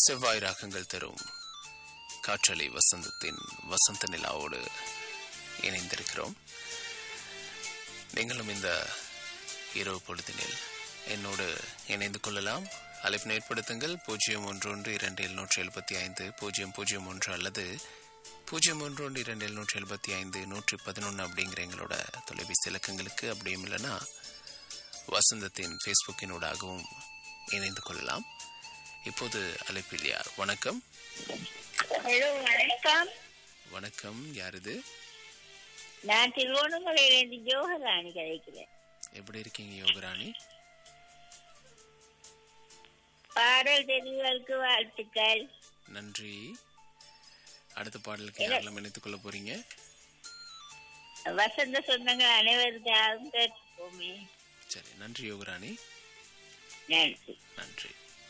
செவ்வாய் ராகங்கள் தரும் காற்றலை வசந்தத்தின் வசந்த நிலாவோடு இணைந்திருக்கிறோம் நீங்களும் இந்த இரவு பொழுதினில் என்னோடு இணைந்து கொள்ளலாம் அழைப்பினை ஏற்படுத்துங்கள் பூஜ்ஜியம் ஒன்று ஒன்று இரண்டு எழுநூற்றி எழுபத்தி ஐந்து பூஜ்ஜியம் பூஜ்ஜியம் ஒன்று அல்லது பூஜ்ஜியம் ஒன்று ஒன்று இரண்டு எழுநூற்றி எழுபத்தி ஐந்து நூற்றி பதினொன்று அப்படிங்கிற எங்களோட தொலைபேசி இலக்கங்களுக்கு அப்படியும் இல்லைன்னா வசந்தத்தின் ஃபேஸ்புக்கினூடாகவும் இணைந்து கொள்ளலாம் இப்போது அழைப்பில் யார் வணக்கம் ஹலோ வணக்கம் வணக்கம் யார் இது நான் திருவோணமலையிலிருந்து ஜோகராணி கிடைக்கிறேன் எப்படி இருக்கீங்க யோகராணி பாடல் தெரிவுகளுக்கு வாழ்த்துக்கள் நன்றி அடுத்த பாடலுக்கு யாரெல்லாம் இணைத்துக் கொள்ள போறீங்க வசந்த சொந்தங்கள் அனைவருக்காகவும் கேட்டுப்போமே சரி நன்றி யோகராணி நன்றி நன்றி